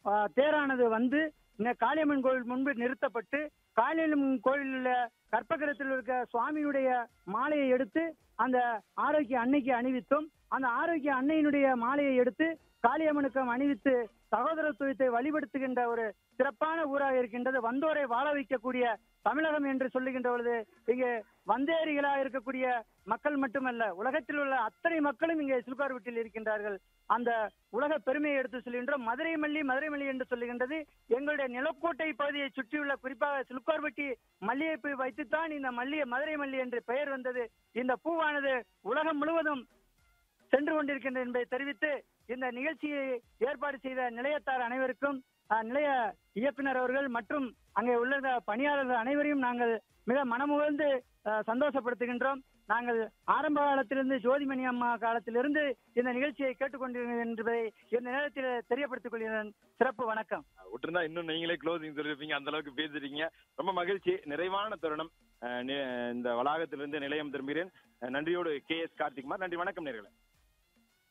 ஆஹ், தேரானது வந்து இந்த காளியம்மன் கோவில் முன்பு நிறுத்தப்பட்டு காளியம்மன் கோயிலில் கற்பகிரத்தில் இருக்க சுவாமியுடைய மாலையை எடுத்து அந்த ஆரோக்கிய அன்னைக்கு அணிவித்தோம் அந்த ஆரோக்கிய அன்னையினுடைய மாலையை எடுத்து காளியம்மனுக்கும் அணிவித்து சகோதரத்துவத்தை வழிபடுத்துகின்ற ஒரு சிறப்பான ஊராக இருக்கின்றது வந்தோரை வாழ வைக்கக்கூடிய தமிழகம் என்று சொல்லுகின்ற பொழுது இங்கே வந்தேரிகளாக இருக்கக்கூடிய மக்கள் மட்டுமல்ல உலகத்தில் உள்ள அத்தனை மக்களும் இங்கே சிலுக்கார் வீட்டில் இருக்கின்றார்கள் அந்த உலக பெருமையை எடுத்து சொல்கின்றோம் மதுரை மல்லி மதுரை மல்லி என்று சொல்லுகின்றது எங்களுடைய நிலக்கோட்டை பகுதியை சுற்றியுள்ள குறிப்பாக சிலுக்கார்பட்டி மல்லிகைப்பூ வைத்துத்தான் இந்த மல்லிகை மதுரை மல்லி என்று பெயர் வந்தது இந்த பூவானது உலகம் முழுவதும் சென்று கொண்டிருக்கின்றது என்பதை தெரிவித்து இந்த நிகழ்ச்சியை ஏற்பாடு செய்த நிலையத்தார் அனைவருக்கும் அஹ், நிலைய இயக்குனர் அவர்கள் மற்றும் அங்கே உள்ள பணியாளர்கள் அனைவரையும் நாங்கள் மிக மனமுகர்ந்து அஹ், சந்தோஷப்படுத்துகின்றோம் நாங்கள் ஆரம்ப காலத்திலிருந்து ஜோதிமணி அம்மா காலத்திலிருந்து இந்த நிகழ்ச்சியை கேட்டுக்கொண்டிருக்கிறோம் என்பதை இந்த நேரத்தில் தெரியப்படுத்திக் கொள்கிறேன் சிறப்பு வணக்கம் விட்டுருந்தா இன்னும் நீங்களே க்ளோசிங் சொல்லிருப்பீங்க அந்த அளவுக்கு பேசிருக்கீங்க ரொம்ப மகிழ்ச்சி நிறைவான தருணம் அஹ் நி- இந்த வளாகத்திலிருந்து நிலையம் திரும்புகிறேன் அஹ் நன்றியோடு கே எஸ் கார்த்திக்மார் நன்றி வணக்கம் நேர்களே